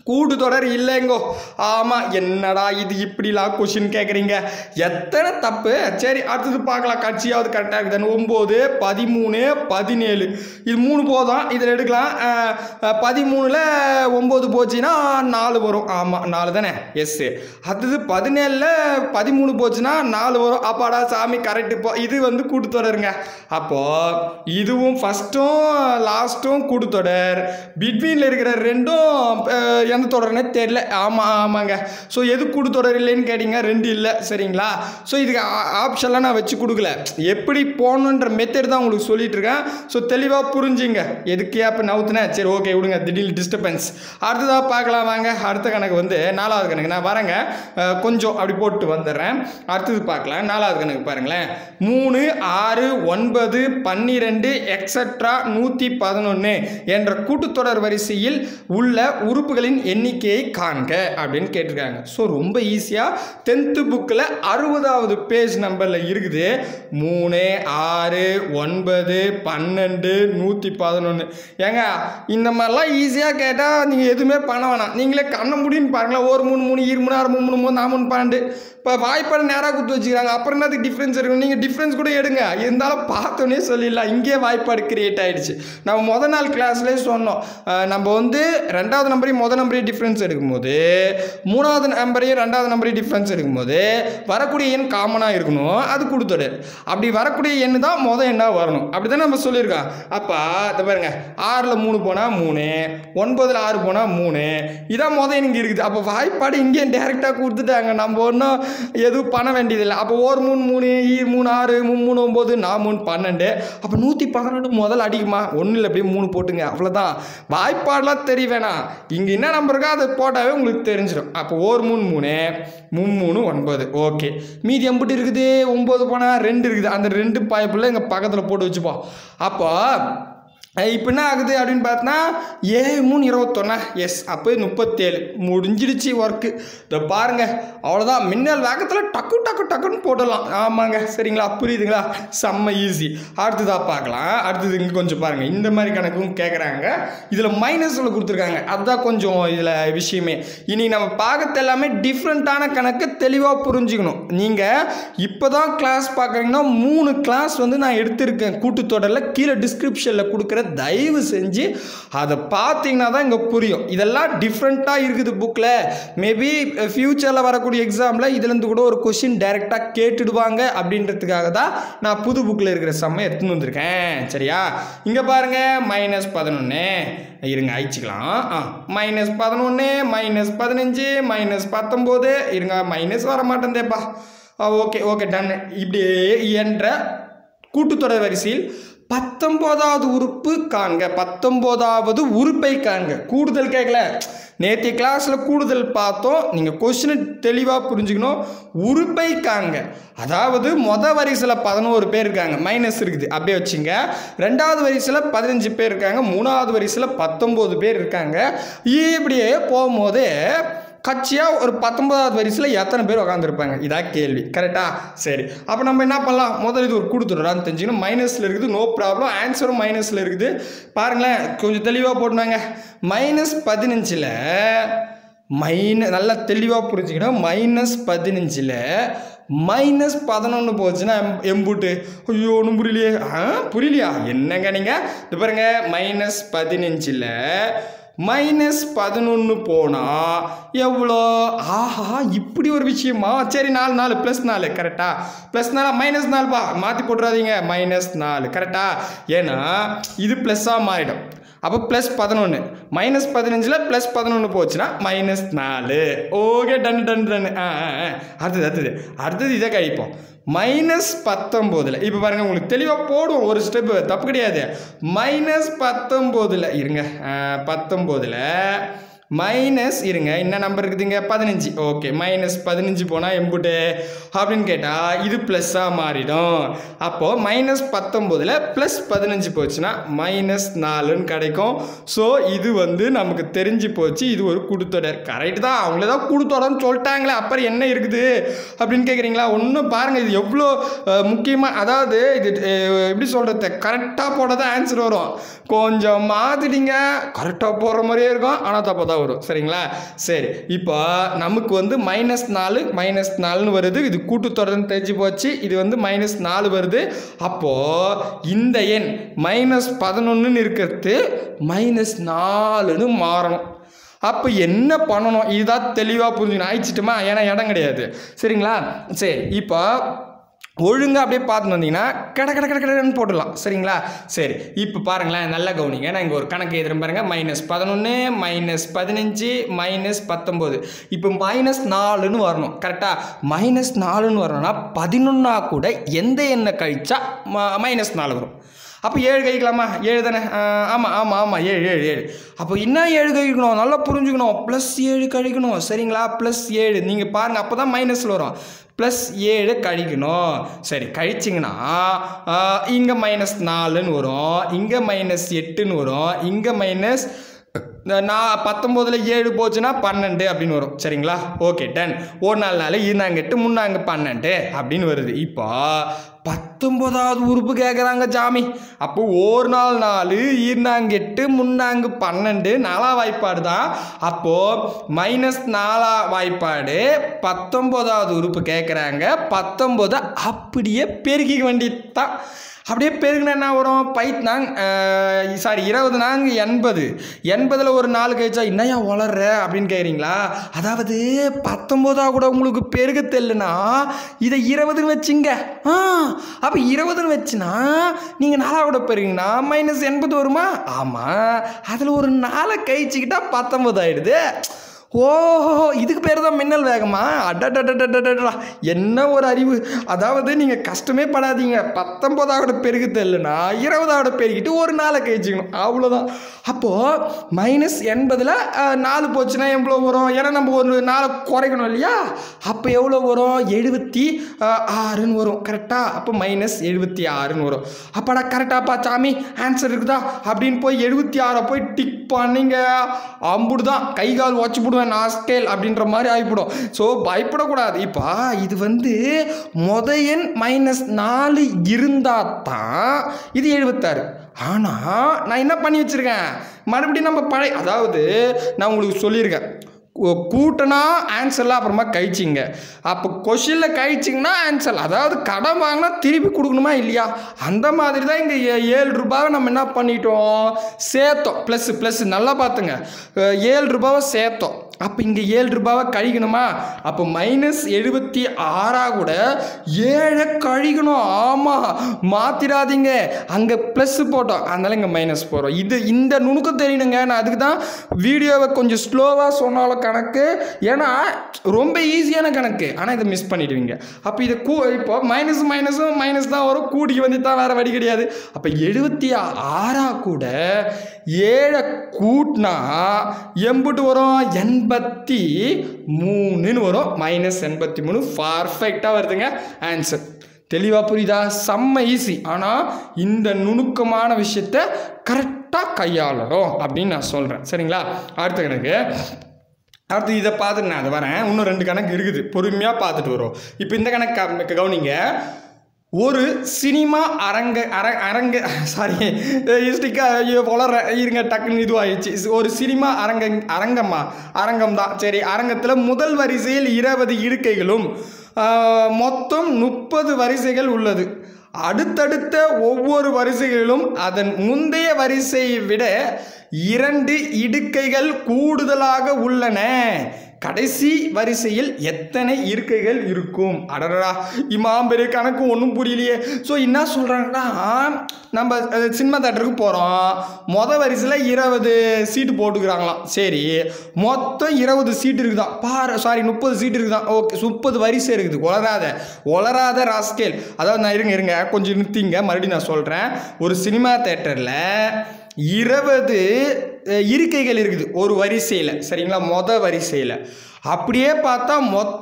Speaker 1: கூட்டுத்தொடர் இல்லைங்கோ ஆமாம் என்னடா இது இப்படிலாம் கொஷின் கேட்குறீங்க எத்தனை தப்பு சரி அடுத்தது பார்க்கலாம் கட்சியாவது கரெக்டாக இருக்குதுன்னு ஒம்பது பதிமூணு பதினேழு இது மூணு போதும் இதில் எடுக்கலாம் அஹ், அஹ், பதிமூணில் ஒம்பது போச்சுன்னா நாலு வரும் ஆமாம் நாலு தானே எஸ்ஸு அடுத்தது பதினேழில் பதிமூணு போச்சுன்னா நாலு வரும் அப்பாடா சாமி கரெக்டு இப்போ இது வந்து கூட்டுத்தொடருங்க அப்போது இதுவும் ஃபஸ்ட்டும் லாஸ்ட்டும் கூட்டுத்தொடர் பிட்வீனில் இருக்கிற ரெண்டும் அஹ், எந்த தொடர்னே தெரில ஆமாம் ஆமாங்க ஸோ எது கூட்டுத்தொடர் இல்லைன்னு கேட்டிங்க ரெண்டு இல்லை சரிங்களா ஸோ இதுக்கு ஆப்ஷன்லாம் நான் வச்சு கொடுக்கல எப்படி போகணுன்ற மெத்தட் தான் உங்களுக்கு சொல்லிட்டு இருக்கேன் ஸோ தெளிவாக புரிஞ்சுங்க எதுக்கு அப்போ நவுத்துனேன் சரி ஓகே விடுங்க திடீர்னு டிஸ்டர்பன்ஸ் அடுத்ததாக பார்க்கலாம் வாங்க அடுத்த கணக்கு வந்து நாலாவது கணக்கு நான் வரேங்க அஹ், கொஞ்சம் அப்படி போட்டு வந்துடுறேன் அடுத்தது பார்க்கலாம் நாலாவது கணக்கு பாருங்களேன் மூணு ஆறு ஒன்பது பன்னிரெண்டு எக்ஸட்ரா நூற்றி பதினொன்று என்ற கூட்டுத்தொடர் வரிசையில் உள்ள உறுப்புகளின் எண்ணிக்கையை காண்க அப்படின்னு கேட்டிருக்காங்க ஸோ ரொம்ப ஈஸியாக டென்த்து புக்கில் அறுபதாவது பேஜ் நம்பரில் இருக்குது மூணு ஆறு ஒன்பது பன்னெண்டு நூற்றி பதினொன்று ஏங்க இந்த மாதிரிலாம் ஈஸியாக கேட்டால் நீங்கள் எதுவுமே பண்ண வேணாம் நீங்களே கண்ண முடியும்னு பாருங்களேன் ஒரு மூணு மூணு இரு மூணு ஆறு மூணு மூணு மூணு நாலு மூணு பன்னெண்டு இப்போ வாய்ப்பாடு நேராக கொடுத்து வச்சுக்கிறாங்க அப்புறம் என்னதுக்கு டிஃப்ரென்ஸ் இருக்கும் நீங்கள் டிஃப்ரென்ஸ் கூட எடுங்க இருந்தாலும் பார்த்தோன்னே சொல்லிடலாம் இங்கேயே வாய்ப்பாடு கிரியேட் ஆயிடுச்சு நம்ம முத நாள் கிளாஸ்லேயே சொன்னோம் அஹ் நம்ம வந்து ரெண்டாவது நம்பரையும் முத நம்பரையும் டிஃப்ரென்ஸ் எடுக்கும்போது மூணாவது நம்பரையும் ரெண்டாவது நம்பரையும் டிஃப்ரென்ஸ் எடுக்கும்போது வரக்கூடிய எண் காமனாக இருக்கணும் அது கொடுத்துடு அப்படி வரக்கூடிய எண் தான் முத எண்ணாக வரணும் அப்படி தான் நம்ம சொல்லியிருக்கோம் அப்போ இதை பாருங்க ஆறில் மூணு போனால் மூணு ஒன்பதில் ஆறு போனால் மூணு இதான் முத எனக்கு இருக்குது அப்போ வாய்ப்பாடு இங்கேயே டேரெக்டாக கொடுத்துட்டாங்க நம்ம ஒன்றும் எதுவும் பண்ண வேண்டியதில்லை அப்போ ஒரு மூணு மூணு ஈ மூணு ஆறு மூணு மூணு ஒம்பது நான் மூணு பன்னெண்டு அப்போ நூற்றி பதினொன்று முதல் அடிக்குமா ஒன்றும் இல்லை அப்படியே மூணு போட்டுங்க அவ்வளோதான் வாய்ப்பாடெலாம் தெரிய வேணாம் இங்கே என்ன நம்பர் இருக்கோ அதை போட்டாவே உங்களுக்கு தெரிஞ்சிடும் அப்போ ஒரு மூணு மூணு மூணு மூணு ஒன்பது ஓகே மீதி எம்பிட்டு இருக்குது ஒம்பது போனால் ரெண்டு இருக்குது அந்த ரெண்டு பாய்ப்புள்ள எங்கள் பக்கத்தில் போட்டு வச்சுப்போம் அப்போ இப்போ என்ன ஆகுது அப்படின்னு பார்த்தா ஏழு மூணு இருபத்தொன்னா எஸ் அப்போ முப்பத்தேழு முடிஞ்சிடுச்சு ஒர்க்கு இதை பாருங்கள் அவ்வளோதான் மின்னல் வேகத்தில் டக்கு டக்கு டக்குன்னு போடலாம் ஆமாங்க சரிங்களா புரியுதுங்களா செம்ம ஈஸி அடுத்ததாக பார்க்கலாம் அடுத்தது இங்கே கொஞ்சம் பாருங்கள் இந்த மாதிரி கணக்கும் கேட்குறாங்க இதில் மைனஸில் கொடுத்துருக்காங்க அதுதான் கொஞ்சம் இதில் விஷயமே இனி நம்ம பார்க்கறது எல்லாமே டிஃப்ரெண்ட்டான கணக்கு தெளிவாக புரிஞ்சுக்கணும் நீங்கள் இப்போ தான் கிளாஸ் பார்க்குறீங்கன்னா மூணு கிளாஸ் வந்து நான் எடுத்திருக்கேன் கூட்டுத்தொடரில் கீழே டிஸ்கிரிப்ஷனில் கொடுக்குற தயவு செஞ்சு அதை பார்த்தீங்கன்னா தான் இங்கே புரியும் இதெல்லாம் டிஃப்ரெண்ட்டாக இருக்குது புக்கில் மேபி ஃப்யூச்சரில் வரக்கூடிய எக்ஸாமில் இதுலேருந்து கூட ஒரு கொஷின் டைரெக்டாக கேட்டுடுவாங்க அப்படின்றதுக்காக தான் நான் புது புக்கில் இருக்கிற செம்ம எடுத்துன்னு வந்திருக்கேன் சரியா இங்கே பாருங்கள் மைனஸ் பதினொன்று இருங்க அழிச்சிக்கலாம் ஆ மைனஸ் பதினொன்று மைனஸ் பதினஞ்சு மைனஸ் பத்தொம்போது இருங்க மைனஸ் வர மாட்டேந்தேப்பா ஓகே ஓகே டன் இப்படியே என்ற கூட்டுத்தொடர் வரிசையில் பத்தொம்போதாவது உறுப்பு காண்க பத்தொம்போதாவது உறுப்பை காண்க கூடுதல் கேட்கல நேற்றைய கிளாஸில் கூடுதல் பார்த்தோம் நீங்கள் கொஸ்டினை தெளிவாக புரிஞ்சுக்கணும் உறுப்பை காண்க அதாவது மொத வரிசையில் பதினோரு பேர் இருக்காங்க மைனஸ் இருக்குது அப்படியே வச்சுங்க ரெண்டாவது வரிசையில் பதினஞ்சு பேர் இருக்காங்க மூணாவது வரிசையில் பத்தொம்போது பேர் இருக்காங்க இப்படியே போகும்போது கட்சியாக ஒரு பத்தொன்பதாவது வரிசையில் எத்தனை பேர் உட்காந்துருப்பாங்க இதான் கேள்வி கரெக்டா சரி அப்போ நம்ம என்ன பண்ணலாம் முதல்ல இது ஒரு கொடுத்துட்றான்னு தெரிஞ்சுக்கணும் மைனஸில் இருக்குது நோ ப்ராப்ளம் ஆன்சரும் மைனஸில் இருக்குது பாருங்களேன் கொஞ்சம் தெளிவாக போட்டுனாங்க மைனஸ் பதினஞ்சில் மைன நல்லா தெளிவாக புரிஞ்சுக்கணும் மைனஸ் பதினஞ்சில் மைனஸ் பதினொன்று போச்சுன்னா எம் எம்பூட்டு ஐயோ ஒன்றும் புரியலையே ஆ புரியலையா என்னங்க நீங்கள் இது பாருங்க மைனஸ் பதினஞ்சில் மைனஸ் பதினொன்று போனால் எவ்வளோ ஆஹா இப்படி ஒரு விஷயமா சரி நாலு நாலு ப்ளஸ் நாலு கரெக்டா ப்ளஸ் நாலா மைனஸ் நாலுப்பா மாற்றி போட்டுறாதீங்க மைனஸ் நாலு கரெக்டா ஏன்னா இது ப்ளஸ்ஸாக மாறிடும் அப்போ ப்ளஸ் பதினொன்று மைனஸ் பதினஞ்சில் ப்ளஸ் பதினொன்று போச்சுன்னா மைனஸ் நாலு ஓகே டன் டன் டன் ஆ ஆ ஆ. அடுத்தது அடுத்தது அடுத்தது இதை கழிப்போம் மைனஸ் பத்தொம்போதில் இப்போ பாருங்கள் உங்களுக்கு தெளிவாக போடுவோம் ஒரு ஸ்டெப்பு தப்பு கிடையாது மைனஸ் பத்தொம்போதில் இருங்க பத்தொம்போதில் மைனஸ் இருங்க என்ன நம்பர் இருக்குதுங்க பதினஞ்சு ஓகே மைனஸ் பதினஞ்சு போனால் எம்புட்டு அப்படின்னு கேட்டால் இது ப்ளஸ்ஸாக மாறிடும் அப்போது மைனஸ் பத்தொம்போதில் ப்ளஸ் பதினஞ்சு போச்சுன்னா மைனஸ் நாலுன்னு கிடைக்கும் ஸோ இது வந்து நமக்கு தெரிஞ்சு போச்சு இது ஒரு கூட்டுத்தொடர் கரெக்ட் தான் அவங்கள தான் கூட்டுத்தொடர்னு சொல்லிட்டாங்களே அப்புறம் என்ன இருக்குது அப்படின்னு கேட்குறீங்களா ஒன்றும் பாருங்கள் இது எவ்வளோ முக்கியமாக அதாவது இது அஹ், எப்படி சொல்கிறது கரெக்டாக போட்டால் தான் ஆன்சர் வரும் கொஞ்சம் மாற்றிட்டீங்க கரெக்டாக போடுற மாதிரியே இருக்கும் ஆனால் தப்பாக தான் வரும் வரும் சரிங்களா சரி இப்போ நமக்கு வந்து மைனஸ் நாலு மைனஸ் நாலுன்னு வருது இது கூட்டுத்தொடர்னு தெரிஞ்சு போச்சு இது வந்து மைனஸ் நாலு வருது அப்போது இந்த எண் மைனஸ் பதினொன்றுன்னு இருக்கிறது மைனஸ் நாலுன்னு மாறணும் அப்போ என்ன பண்ணணும் இதுதான் தெளிவாக புரிஞ்சுக்கணும் ஆயிடுச்சிட்டுமா ஏன்னா இடம் கிடையாது சரிங்களா சரி இப்போ ஒழுங்காக அப்படியே பார்த்துட்டு வந்தீங்கன்னா கட கட கட கடன்னு போட்டுடலாம் சரிங்களா சரி இப்போ பாருங்களேன் நல்லா கவனிங்க நான் இங்கே ஒரு கணக்கு எழுதுறேன் பாருங்கள் மைனஸ் பதினொன்று மைனஸ் பதினஞ்சு மைனஸ் பத்தொம்போது இப்போ மைனஸ் நாலுன்னு வரணும் கரெக்டாக மைனஸ் நாலுன்னு வரணும்னா பதினொன்னா கூட எந்த எண்ணெய் கழிச்சா மைனஸ் நாலு வரும் அப்போ ஏழு கழிக்கலாமா ஏழு தானே ஆமாம் ஆமாம் ஆமாம் ஏழு ஏழு ஏழு அப்போ இன்னும் ஏழு கழிக்கணும் நல்லா புரிஞ்சுக்கணும் ப்ளஸ் ஏழு கழிக்கணும் சரிங்களா ப்ளஸ் ஏழு நீங்கள் பாருங்கள் அப்போ தான் மைனஸில் வரும் ப்ளஸ் ஏழு கழிக்கணும் சரி கழிச்சிங்கன்னா இங்கே மைனஸ் நாலுன்னு வரும் இங்கே மைனஸ் எட்டுன்னு வரும் இங்கே மைனஸ் நான் பத்தொம்போதில் ஏழு போச்சுன்னா பன்னெண்டு அப்படின்னு வரும் சரிங்களா ஓகே டன் ஒரு நாலு நாள் இருந்தாங்க எட்டு முன்னாங்க பன்னெண்டு அப்படின்னு வருது இப்போ பத்தொம்போதாவது உறுப்பு கேட்குறாங்க ஜாமி அப்போ ஒரு நாள் நாலு ஈர்னாங்க எட்டு முன்னாங்க பன்னெண்டு நாலா வாய்ப்பாடு தான் அப்போது மைனஸ் நாலா வாய்ப்பாடு பத்தொம்போதாவது உறுப்பு கேட்குறாங்க பத்தொம்போதை அப்படியே பெருக்கிக்க வேண்டியது தான் அப்படியே பெருகினா என்ன வரும் பைத்னாங் சாரி இருபது நாங்க எண்பது எண்பதில் ஒரு நாலு கழிச்சா என்னையா வளர்ற அப்படின்னு கேட்குறீங்களா அதாவது பத்தொம்போதா கூட உங்களுக்கு பெருக தெரியலனா இதை இருபதுன்னு வச்சுங்க ஆ அப்போ இருபதுன்னு வச்சுனா நீங்கள் நாலா கூட பெருகிங்கன்னா மைனஸ் எண்பது வருமா ஆமாம் அதில் ஒரு நாலை கழிச்சிக்கிட்டா பத்தொம்பது ஆயிடுது ஓஹோ இதுக்கு பேர் தான் மின்னல் வேகமா அடடடடடடா என்ன ஒரு அறிவு அதாவது நீங்கள் கஷ்டமே படாதீங்க பத்தொம்போதாவோட பெருகு தெரியலனா இருபதாவோட பெருகிட்டு ஒரு நாளை கழிச்சிக்கணும் அவ்வளோதான் அப்போது மைனஸ் எண்பதில் நாலு போச்சுன்னா எவ்வளோ வரும் ஏன்னா நம்ம ஒரு நாளை குறைக்கணும் இல்லையா அப்போ எவ்வளோ வரும் எழுபத்தி ஆறுன்னு வரும் கரெக்டாக அப்போ மைனஸ் எழுபத்தி ஆறுன்னு வரும் அப்பாடா கரெக்டாப்பா சாமி ஆன்சர் இருக்குதா அப்படின்னு போய் எழுபத்தி ஆறை போய் டிக் பண்ணிங்க அம்புடு தான் கை கால் வச்சு போடுவேன் நான் ஸ்கேல் அப்படின்ற மாதிரி ஆகிப்படும் ஸோ பயப்படக்கூடாது இப்போ இது வந்து மொத எண் மைனஸ் நாலு இருந்தால் தான் இது எழுபத்தாறு ஆனால் நான் என்ன பண்ணி வச்சுருக்கேன் மறுபடியும் நம்ம பழைய அதாவது நான் உங்களுக்கு சொல்லியிருக்கேன் கூ- கூட்டினா ஆன்சர்லாம் அப்புறமா கழிச்சிங்க அப்போ கொஷினில் கழிச்சிங்கன்னா ஆன்சர் அதாவது கடன் வாங்கினா திருப்பி கொடுக்கணுமா இல்லையா அந்த மாதிரி தான் இங்கே ஏழு ரூபாவை நம்ம என்ன பண்ணிட்டோம் சேர்த்தோம் ப்ளஸ் ப்ளஸ் நல்லா பார்த்துங்க அஹ் ஏழு ரூபாவை சேர்த்தோம் அப்போ இங்கே ஏழு ரூபாவை கழிக்கணுமா அப்போ மைனஸ் எழுபத்தி ஆறா கூட ஏழை கழிக்கணும் ஆமாம் மாற்றிடாதீங்க அங்கே ப்ளஸ் போட்டோம் அதனால இங்கே மைனஸ் போகிறோம் இது இந்த நுணுக்கம் தெரியணுங்க நான் அதுக்கு தான் வீடியோவை கொஞ்சம் ஸ்லோவாக சொன்னாலும் கணக்கு ஏன்னா ரொம்ப ஈஸியான கணக்கு ஆனால் இதை மிஸ் பண்ணிடுவீங்க அப்போ இது கூ இப்போ மைனஸ் மைனஸும் மைனஸ் தான் வரும் கூடிக்கு வந்து தான் வேறு வழி கிடையாது அப்போ எழுபத்தி ஆறா கூட ஏழை கூட்டினா எம்புட்டு வரும் எண்பத்தி மூணுன்னு வரும் மைனஸ் எண்பத்தி மூணு பர்ஃபெக்டாக வருதுங்க ஆன்சர் தெளிவாக புரியுதா செம்ம ஈஸி ஆனால் இந்த நுணுக்கமான விஷயத்த கரெக்டாக கையாளறோம் அப்படின்னு நான் சொல்கிறேன் சரிங்களா அடுத்த கணக்கு அடுத்து இதை பார்த்துட்டு நான் அதை வரேன் இன்னும் ரெண்டு கணக்கு இருக்குது பொறுமையாக பார்த்துட்டு வரும் இப்போ இந்த கணக்கு க- கவனிங்க ஒரு சினிமா அரங்க அர அரங்க சாரி ஹிஸ்டிக்கா வளர இருங்க டக்குன்னு இதுவாகிடுச்சு ஒரு சினிமா அரங்க அரங்கம்மா அரங்கம் தான் சரி அரங்கத்தில் முதல் வரிசையில் இருபது இருக்கைகளும் ஆஹ், மொத்தம் முப்பது வரிசைகள் உள்ளது அடுத்தடுத்த ஒவ்வொரு வரிசைகளிலும் அதன் முந்தைய வரிசையை விட இரண்டு இடுக்கைகள் கூடுதலாக உள்ளன கடைசி வரிசையில் எத்தனை இருக்கைகள் இருக்கும் அடடா இமாம் பெரிய கணக்கு ஒன்றும் புரியலையே ஸோ என்ன சொல்கிறாங்கன்னா நம்ம அஹ், சினிமா தேட்டருக்கு போகிறோம் மொதல் வரிசையில் இருபது சீட்டு போட்டுக்கிறாங்களாம் சரி மொத்தம் இருபது சீட்டு இருக்குதான் பாரு சாரி முப்பது சீட்டு இருக்குதான் ஓகே முப்பது வரிசை இருக்குது உளராத உளராத ராஸ்கேல் அதாவது நான் இருங்க இருங்க கொஞ்சம் நிறுத்திங்க மறுபடியும் நான் சொல்கிறேன் ஒரு சினிமா தேட்டரில் இருபது அஹ், இருக்கைகள் இருக்குது ஒரு வரிசையில் சரிங்களா மொத வரிசையில் அப்படியே பார்த்தா மொத்தம்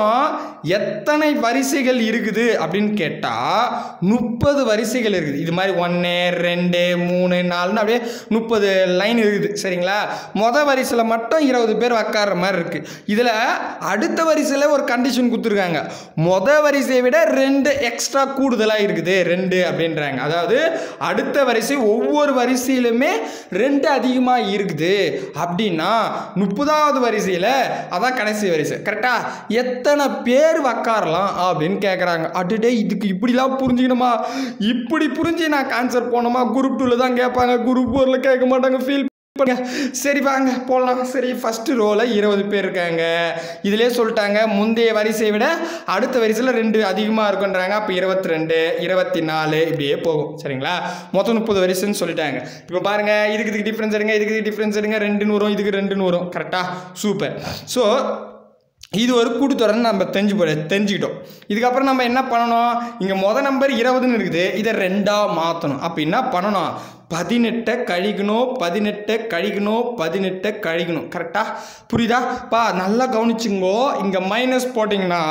Speaker 1: எத்தனை வரிசைகள் இருக்குது அப்படின்னு கேட்டால் முப்பது வரிசைகள் இருக்குது இது மாதிரி ஒன்று ரெண்டு மூணு நாலுன்னு அப்படியே முப்பது லைன் இருக்குது சரிங்களா மொதல் வரிசையில் மட்டும் இருபது பேர் உக்கார்ற மாதிரி இருக்குது இதில் அடுத்த வரிசையில் ஒரு கண்டிஷன் கொடுத்துருக்காங்க மொதல் வரிசையை விட ரெண்டு எக்ஸ்ட்ரா கூடுதலாக இருக்குது ரெண்டு அப்படின்றாங்க அதாவது அடுத்த வரிசை ஒவ்வொரு வரிசையிலுமே ரெண்டு அதிகமாக இருக்குது அப்படின்னா முப்பதாவது வரிசையில் அதான் கடைசி வரிசை கரெக்டாக எத்தனை பேர் உக்காரலாம் அப்படின்னு கேட்குறாங்க அட்டுடே இதுக்கு இப்படிலாம் புரிஞ்சுக்கணுமா இப்படி புரிஞ்சு நான் கான்சர் போனோமா குரூப் டூவில் தான் கேட்பாங்க குரூப் ஃபோரில் கேட்க மாட்டாங்க ஃபீல் பண்ணுங்க சரி வாங்க போகலாம் சரி ஃபஸ்ட்டு ரோவில் இருபது பேர் இருக்காங்க இதிலே சொல்லிட்டாங்க முந்தைய வரிசையை விட அடுத்த வரிசையில் ரெண்டு அதிகமாக இருக்குன்றாங்க அப்போ இருபத்தி ரெண்டு இருபத்தி நாலு இப்படியே போகும் சரிங்களா மொத்தம் முப்பது வரிசைன்னு சொல்லிட்டாங்க இப்போ பாருங்கள் இதுக்கு இதுக்கு டிஃப்ரென்ஸ் எடுங்க இதுக்கு இதுக்கு டிஃப்ரென்ஸ் எடுங்க ரெண்டுன்னு வரும் இதுக்கு ரெண்டுன்னு வரும் கரெக்டாக சூப்பர் ஸோ இது ஒரு கூட்டுத்தொடர்னு நம்ம தெரிஞ்சு போட தெரிஞ்சுக்கிட்டோம் இதுக்கப்புறம் நம்ம என்ன பண்ணணும் இங்கே மொதல் நம்பர் இருபதுன்னு இருக்குது இதை ரெண்டாக மாற்றணும் அப்போ என்ன பண்ணணும் பதினெட்டை கழிக்கணும் பதினெட்டை கழிக்கணும் பதினெட்டை கழிக்கணும் கரெக்டாக புரியுதா பா நல்லா கவனிச்சுங்கோ இங்கே மைனஸ் போட்டிங்கன்னா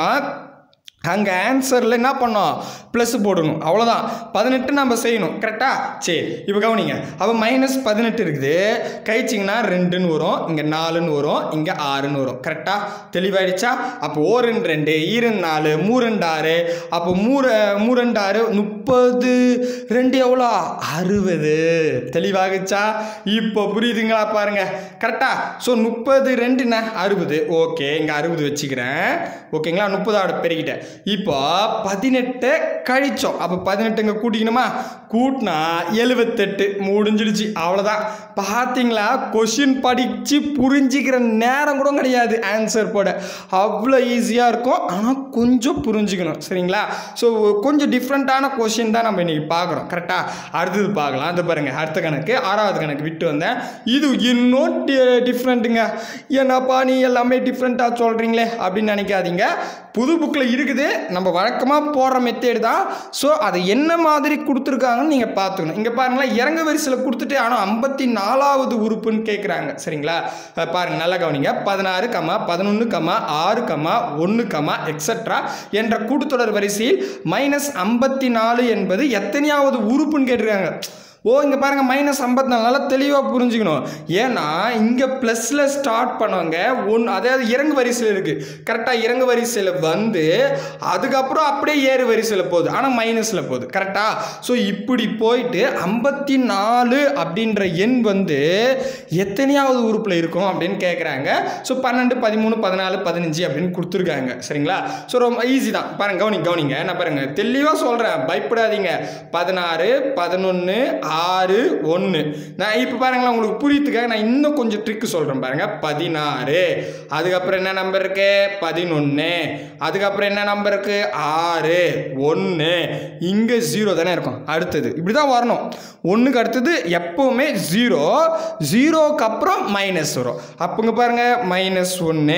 Speaker 1: அங்கே ஆன்சரில் என்ன பண்ணோம் ப்ளஸ் போடணும் அவ்வளோதான் பதினெட்டு நம்ம செய்யணும் கரெக்டாக சரி இப்போ கவனிங்க அப்போ மைனஸ் பதினெட்டு இருக்குது கழிச்சிங்கன்னா ரெண்டுன்னு வரும் இங்கே நாலுன்னு வரும் இங்கே ஆறுன்னு வரும் கரெக்டாக தெளிவாயிடுச்சா அப்போ ஓரெண்டு ரெண்டு ஈரெண்டு நாலு மூரெண்டு ஆறு அப்போ மூர மூரெண்டு ஆறு முப்பது ரெண்டு எவ்வளோ அறுபது தெளிவாகுச்சா இப்போ புரியுதுங்களா பாருங்க கரெக்டா ஸோ முப்பது ரெண்டுண்ணா அறுபது ஓகே இங்கே அறுபது வச்சுக்கிறேன் ஓகேங்களா முப்பதோட பெருகிட்டேன் இப்போ பதினெட்டு கழிச்சோம் அப்போ பதினெட்டு இங்கே கூட்டிக்கணுமா கூட்டினா எழுபத்தெட்டு முடிஞ்சிடுச்சு அவ்வளோதான் பார்த்தீங்களா கொஷின் படித்து புரிஞ்சிக்கிற நேரம் கூட கிடையாது ஆன்சர் போட அவ்வளோ ஈஸியாக இருக்கும் ஆனால் கொஞ்சம் புரிஞ்சுக்கணும் சரிங்களா ஸோ கொஞ்சம் டிஃப்ரெண்ட்டான கொஷின் தான் நம்ம இன்றைக்கி பார்க்குறோம் கரெக்டாக அடுத்தது பார்க்கலாம் அது பாருங்கள் அடுத்த கணக்கு ஆறாவது கணக்கு விட்டு வந்தேன் இது இன்னும் டிஃப்ரெண்ட்டுங்க என்னப்பா நீ எல்லாமே டிஃப்ரெண்ட்டாக சொல்கிறீங்களே அப்படின்னு நினைக்காதீங்க புது புக்கில் இருக்குது நம்ம வழக்கமாக போடுற மெத்தேடு தான் ஸோ அதை என்ன மாதிரி கொடுத்துருக்காங்கன்னு நீங்கள் பார்த்துக்கணும் இங்கே பாருங்களேன் இறங்க வரிசையில் கொடுத்துட்டு ஆனால் ஐம்பத்தி நாலாவது உறுப்புன்னு கேட்குறாங்க சரிங்களா அஹ் பாருங்க நல்லா கவனிங்க பதினாறு கமா பதினொன்று கமா ஆறு கமா ஒன்று கமா எக்ஸட்ரா என்ற கூட்டுத்தொடர் வரிசையில் மைனஸ் ஐம்பத்தி நாலு என்பது எத்தனையாவது உறுப்புன்னு கேட்டிருக்காங்க ஓ இங்கே பாருங்கள் மைனஸ் ஐம்பத்தி நாலு நல்லா தெளிவாக புரிஞ்சுக்கணும் ஏன்னா இங்கே ப்ளஸில் ஸ்டார்ட் பண்ணவங்க ஒன் அதாவது இறங்கு வரிசையில் இருக்குது கரெக்டாக இறங்கு வரிசையில் வந்து அதுக்கப்புறம் அப்படியே ஏறு வரிசையில் போகுது ஆனால் மைனஸில் போகுது கரெக்டாக ஸோ இப்படி போயிட்டு ஐம்பத்தி நாலு அப்படின்ற எண் வந்து எத்தனையாவது உறுப்பில் இருக்கும் அப்படின்னு கேட்குறாங்க ஸோ பன்னெண்டு பதிமூணு பதினாலு பதினஞ்சு அப்படின்னு கொடுத்துருக்காங்க சரிங்களா ஸோ ரொம்ப ஈஸி தான் பாருங்க கவனிங்க கவனிங்க நான் பாருங்க தெளிவாக சொல்கிறேன் பயப்படாதீங்க பதினாறு பதினொன்று ஆறு ஒன்று நான் இப்போ பாருங்களேன் உங்களுக்கு புரியுதுக்காக நான் இன்னும் கொஞ்சம் ட்ரிக்கு சொல்கிறேன் பாருங்க பதினாறு அதுக்கப்புறம் என்ன நம்பர் இருக்கு பதினொன்று அதுக்கப்புறம் என்ன நம்பர் இருக்கு ஆறு ஒன்று இங்கே ஜீரோ தானே இருக்கும் அடுத்தது இப்படி தான் வரணும் ஒன்றுக்கு அடுத்தது எப்போவுமே ஜீரோ ஜீரோக்கு அப்புறம் மைனஸ் வரும் அப்போங்க பாருங்க மைனஸ் ஒன்று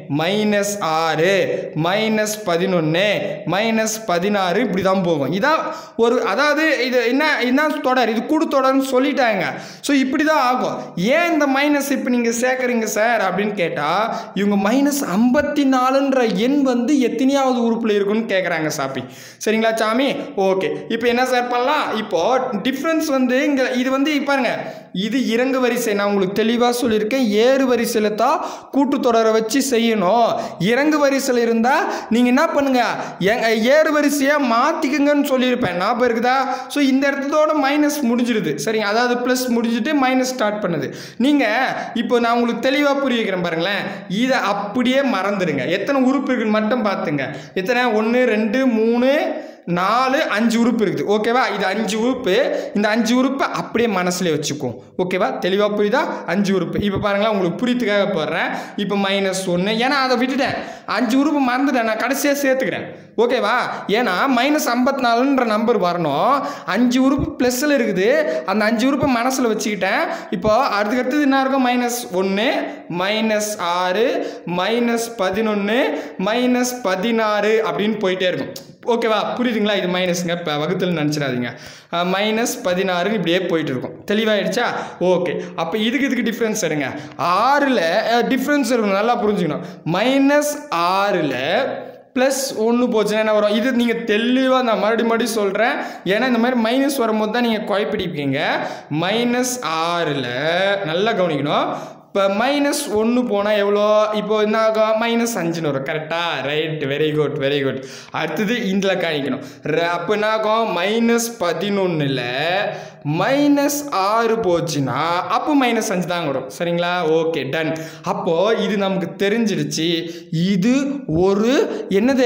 Speaker 1: மைனஸ் ஆறு மைனஸ் பதினொன்று மைனஸ் பதினாறு இப்படி தான் போகும் இதான் ஒரு அதாவது இது என்ன என்ன தொடர் இது கூடு தொடர்னு சொல்லிட்டாங்க ஸோ இப்படி தான் ஆகும் ஏன் இந்த மைனஸ் இப்போ நீங்கள் சேர்க்குறீங்க சார் அப்படின்னு கேட்டால் இவங்க மைனஸ் ஐம்பத்தி நாலுன்ற எண் வந்து எத்தனையாவது உறுப்பில் இருக்குன்னு கேட்குறாங்க சாப்பி சரிங்களா சாமி ஓகே இப்போ என்ன சார் பண்ணலாம் இப்போ டிஃப்ரென்ஸ் வந்து இங்கே இது வந்து பாருங்க இது இறங்கு வரிசை நான் உங்களுக்கு தெளிவாக சொல்லியிருக்கேன் ஏறு வரிசையில் தான் கூட்டுத்தொடரை வச்சு செய்யணும் இறங்கு வரிசையில் இருந்தால் நீங்கள் என்ன பண்ணுங்க எங்க ஏறு வரிசையை மாற்றிக்குங்கன்னு சொல்லியிருப்பேன் ஞாபகம் இருக்குதா ஸோ இந்த இடத்தோட மைனஸ் முடிஞ்சிடுது சரிங்க அதாவது ப்ளஸ் முடிஞ்சுட்டு மைனஸ் ஸ்டார்ட் பண்ணுது நீங்கள் இப்போ நான் உங்களுக்கு தெளிவாக புரிய வைக்கிறேன் பாருங்களேன் இதை அப்படியே மறந்துடுங்க எத்தனை உறுப்பு இருக்குன்னு மட்டும் பார்த்துங்க எத்தனை ஒன்று ரெண்டு மூணு நாலு அஞ்சு உறுப்பு இருக்குது ஓகேவா இது அஞ்சு உறுப்பு இந்த அஞ்சு உறுப்பை அப்படியே மனசுல வச்சுக்குவோம் ஓகேவா தெளிவாக புரியுதா அஞ்சு உறுப்பு இப்போ பாருங்களேன் உங்களுக்கு புரியுதுக்காக போடுறேன் இப்போ மைனஸ் ஒன்று ஏன்னா அதை விட்டுட்டேன் அஞ்சு உறுப்பு மறந்துட்டேன் நான் கடைசியாக சேர்த்துக்கிறேன் ஓகேவா ஏன்னா மைனஸ் ஐம்பத்தி நாலுன்ற நம்பர் வரணும் அஞ்சு உறுப்பு ப்ளஸில் இருக்குது அந்த அஞ்சு உறுப்பை மனசில் வச்சுக்கிட்டேன் இப்போ அதுக்கடுத்தது என்ன இருக்கும் மைனஸ் ஒன்று மைனஸ் ஆறு மைனஸ் பதினொன்று மைனஸ் பதினாறு அப்படின்னு போயிட்டே இருக்கும் ஓகேவா புரியுதுங்களா இது மைனஸுங்க இப்போ வகுத்தில் நினச்சிடாதீங்க மைனஸ் பதினாறு இப்படியே போயிட்டு இருக்கும் தெளிவாயிடுச்சா ஓகே அப்போ இதுக்கு இதுக்கு டிஃப்ரென்ஸ் எடுங்க ஆறில் டிஃப்ரென்ஸ் இருக்கணும் நல்லா புரிஞ்சுக்கணும் மைனஸ் ஆறில் ப்ளஸ் ஒன்று போச்சுன்னா என்ன வரும் இது நீங்கள் தெளிவாக நான் மறுபடியும் மறுபடியும் சொல்கிறேன் ஏன்னா இந்த மாதிரி மைனஸ் வரும்போது தான் நீங்கள் குழப்பிடிப்பீங்க மைனஸ் ஆறில் நல்லா கவனிக்கணும் இப்போ மைனஸ் ஒன்று போனால் எவ்வளோ இப்போ என்ன ஆகும் மைனஸ் அஞ்சுன்னு வரும் கரெக்டாக right very good very good அடுத்தது இதில் காணிக்கணும் ர- அப்போ என்ன ஆகும் மைனஸ் பதினொன்றில் மைனஸ் ஆறு போச்சுன்னா அப்போ மைனஸ் அஞ்சு தான் வரும் சரிங்களா ஓகே டன் அப்போது இது நமக்கு தெரிஞ்சிடுச்சு இது ஒரு என்னது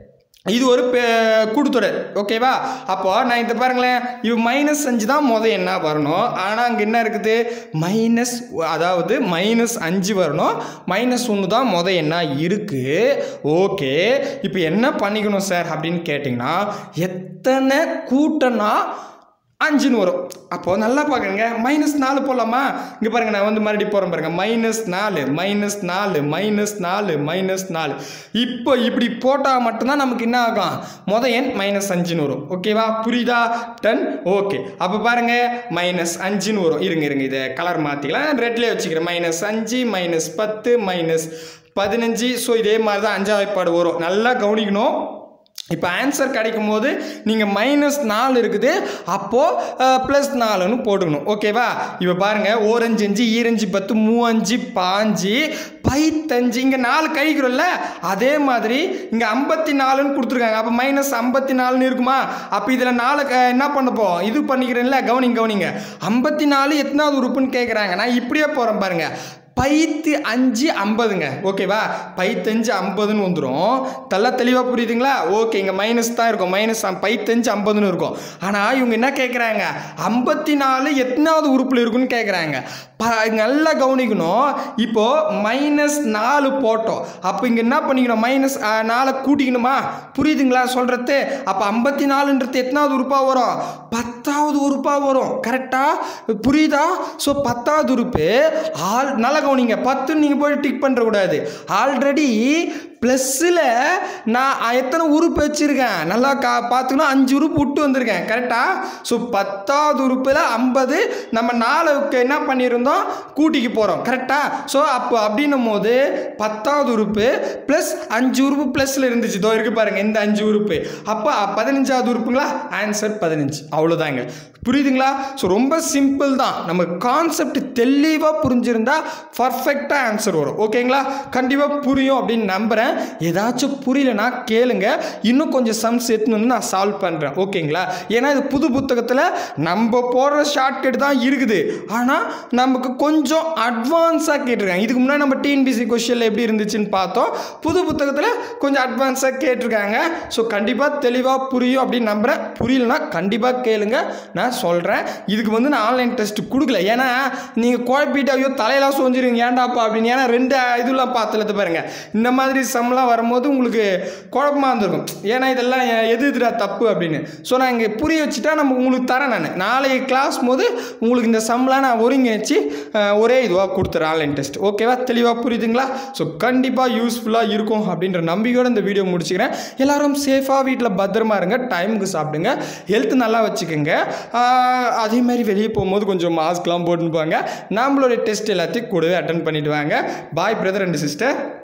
Speaker 1: இது ஒரு பெ- கூட்டுத்தொடர் ஓகேவா அப்போ நான் இதை பாருங்களேன் இது மைனஸ் அஞ்சு தான் மொதல் என்ன வரணும் ஆனால் அங்கே என்ன இருக்குது மைனஸ் அதாவது மைனஸ் அஞ்சு வரணும் மைனஸ் ஒன்று தான் மொதல் என்ன இருக்குது ஓகே இப்போ என்ன பண்ணிக்கணும் சார் அப்படின்னு கேட்டிங்கன்னா எத்தனை கூட்டம்னா அஞ்சுன்னு வரும் அப்போது நல்லா பார்க்குங்க மைனஸ் நாலு போடலாமா இங்கே பாருங்க நான் வந்து மறுபடியும் போகிறேன் பாருங்க மைனஸ் நாலு மைனஸ் நாலு மைனஸ் நாலு மைனஸ் நாலு இப்போ இப்படி போட்டால் மட்டும்தான் நமக்கு என்ன ஆகும் மொத எண் மைனஸ் அஞ்சுன்னு வரும் ஓகேவா புரியுதா டன் ஓகே அப்போ பாருங்க மைனஸ் அஞ்சுன்னு வரும் இருங்க இருங்க இதை கலர் மாற்றிக்கலாம் ரெட்லேயே வச்சுக்கிறேன் மைனஸ் அஞ்சு மைனஸ் பத்து மைனஸ் பதினஞ்சு ஸோ இதே மாதிரி தான் அஞ்சாவது வாய்ப்பாடு வரும் நல்லா கவனிக்கணும் இப்போ ஆன்சர் கிடைக்கும் போது நீங்கள் மைனஸ் நாலு இருக்குது அப்போது ப்ளஸ் நாலுன்னு போட்டுக்கணும் ஓகேவா இப்போ பாருங்கள் ஓரஞ்சு அஞ்சு ஈரஞ்சு பத்து மூவஞ்சு பாஞ்சு பைத்தஞ்சு இங்கே நாலு கழிக்கிறோம்ல அதே மாதிரி இங்கே ஐம்பத்தி நாலுன்னு கொடுத்துருக்காங்க அப்போ மைனஸ் ஐம்பத்தி நாலுன்னு இருக்குமா அப்போ இதில் நாலு க- என்ன பண்ண போவோம் இது பண்ணிக்கிறேன்ல கவனிங்க கவனிங்க ஐம்பத்தி நாலு எத்தனாவது உறுப்புன்னு கேட்குறாங்க நான் இப்படியே போகிறேன் பாருங்க பைத்து அஞ்சு ஐம்பதுங்க ஓகேவா பைத்தஞ்சு ஐம்பதுன்னு வந்துடும் நல்லா தெளிவாக புரியுதுங்களா ஓகே இங்கே மைனஸ் தான் இருக்கும் மைனஸ் பைத்தஞ்சு ஐம்பதுன்னு இருக்கும் ஆனால் இவங்க என்ன கேட்குறாங்க ஐம்பத்தி நாலு எத்தனாவது உறுப்பில் இருக்குன்னு கேட்குறாங்க ப நல்லா கவனிக்கணும் இப்போது மைனஸ் நாலு போட்டோம் அப்போ இங்கே என்ன பண்ணிக்கணும் மைனஸ் நாலை கூட்டிக்கணுமா புரியுதுங்களா சொல்கிறது அப்போ ஐம்பத்தி நாலுன்றது எத்தனாவது உறுப்பாக வரும் பத்தாவது உறுப்பாக வரும் கரெக்டாக புரியுதா ஸோ பத்தாவது உறுப்பு ஆல் நல்லா கவனிங்க பத்துன்னு நீங்கள் போய் டிக் பண்ணுறக்கூடாது ஆல்ரெடி ப்ளஸ்ஸில் நான் எத்தனை உறுப்பு வச்சுருக்கேன் நல்லா கா பார்த்துக்கணும் அஞ்சு உறுப்பு விட்டு வந்திருக்கேன் கரெக்டாக ஸோ பத்தாவது உறுப்பில் ஐம்பது நம்ம நாலுக்கு என்ன பண்ணியிருந்தோம் கூட்டிக்கு போகிறோம் கரெக்டாக ஸோ அப்போ அப்படின்னும் போது பத்தாவது உறுப்பு ப்ளஸ் அஞ்சு உறுப்பு ப்ளஸில் இருந்துச்சு இதோ இருக்கு பாருங்கள் இந்த அஞ்சு உறுப்பு அப்போ பதினஞ்சாவது உறுப்புங்களா ஆன்சர் பதினஞ்சு அவ்வளோதாங்க புரியுதுங்களா ஸோ ரொம்ப சிம்பிள் தான் நம்ம கான்செப்ட் தெளிவாக புரிஞ்சிருந்தா பர்ஃபெக்டாக ஆன்சர் வரும் ஓகேங்களா கண்டிப்பாக புரியும் அப்படின்னு நம்புகிறேன் ஏதாச்சும் புரியலனா கேளுங்க இன்னும் கொஞ்சம் சம்ஸ் எடுத்துன்னு வந்து நான் சால்வ் பண்ணுறேன் ஓகேங்களா ஏன்னா இது புது புத்தகத்தில் நம்ம போடுற ஷார்ட்கட் தான் இருக்குது ஆனால் நமக்கு கொஞ்சம் அட்வான்ஸாக கேட்டிருக்காங்க இதுக்கு முன்னாடி நம்ம டிஎன்பிசி கொஷனில் எப்படி இருந்துச்சுன்னு பார்த்தோம் புது புத்தகத்தில் கொஞ்சம் அட்வான்ஸாக கேட்டிருக்காங்க ஸோ கண்டிப்பாக தெளிவாக புரியும் அப்படின்னு நம்புகிறேன் புரியலனா கண்டிப்பாக கேளுங்க நான் சொல்கிறேன் இதுக்கு வந்து நான் ஆன்லைன் டெஸ்ட் கொடுக்கல ஏன்னா நீங்கள் குழப்பிட்டு ஐயோ தலையெல்லாம் சோஞ்சிருங்க ஏன்டாப்பா அப்படின்னு ஏன்னா ரெண்டு இதெல்லாம் பார்த்துல பாருங்க இந்த மாதிரி சம்லாம் வரும்போது உங்களுக்கு குழப்பமா இருந்திருக்கும் ஏன்னா இதெல்லாம் எ- எது இதுடா தப்பு அப்படின்னு ஸோ நான் இங்கே புரிய வச்சுட்டா நம்ம உங்களுக்கு தரேன் நான் நாளைக்கு கிளாஸ் போது உங்களுக்கு இந்த சம்லாம் நான் ஒருங்கிணைச்சு அஹ், ஒரே இதுவாக கொடுத்துறேன் ஆன்லைன் டெஸ்ட் ஓகேவா தெளிவாக புரியுதுங்களா ஸோ கண்டிப்பாக யூஸ்ஃபுல்லாக இருக்கும் அப்படின்ற நம்பிக்கையோட இந்த வீடியோ முடிச்சுக்கிறேன் எல்லாரும் சேஃபாக வீட்டில் பத்திரமா இருங்க டைமுக்கு சாப்பிடுங்க ஹெல்த் நல்லா வச்சுக்கோங்க ஆஹ், அதே மாதிரி வெளியே போகும்போது கொஞ்சம் மாஸ்க்லாம் போட்டுன்னு போங்க நம்மளோட டெஸ்ட் எல்லாத்தையும் கூடவே அட்டன் பண்ணிட்டு வாங்க பாய் பிரதர் அண்ட் சிஸ்டர்